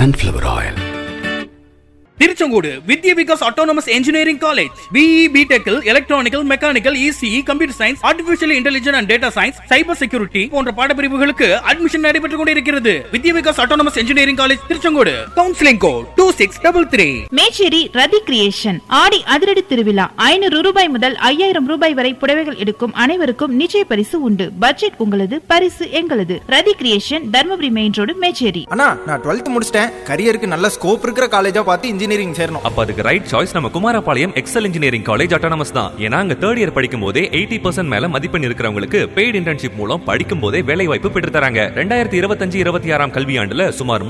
sunflower oil. Tiruchengode Vidya Vikas autonomous engineering college BE பிடெக்கில் electronical mechanical ECE computer science artificial intelligence and data science cyber security போன்ற பாடப்பிரிவுகளுக்கு admission நடைபெற்றுக் கொண்டிருக்கிறது Vidya Vikas autonomous engineering college Tiruchengode counselling code two six double three Mecheri Rathi creation ஆடி அதிரடி திருவிழா ஐநூறு ரூபாய் முதல் ஐயாயிரம் ரூபாய் வரை புடவைகள் எடுக்கும் அனைவருக்கும் நிச்சய பரிசு உண்டு பட்ஜெட் உங்களது பரிசு எங்களது Rathi creation Dharmapuri main road Mecheri அண்ணா நான் டுவெல்த் முடிச்சிட்டேன் கரியருக்கு நல்ல ஸ்கோப் இருக்கிற காலேஜா பார்த்து இன்ஜினியரிங் சேரணும் அப்ப அதுக்கு ரைட் சாய்ஸ் நம்ம Kumarapalayam Excel engineering college autonomous தான் ஏன்னா அங்க தேர்ட் இயர் படிக்கும் போதே எயிட்டி பர்சன்ட் மேல மதிப்பெண் இருக்கிறவங்களுக்கு பெய்டு இன்டர்ன்ஷிப் மூலம் படிக்கும் போதே வேலை வாய்ப்பு பெற்று தராங்க ரெண்டாயிரத்தி இருபத்தஞ்சு இருபத்தி ஆறாம் கல்வியாண்டுல சுமார்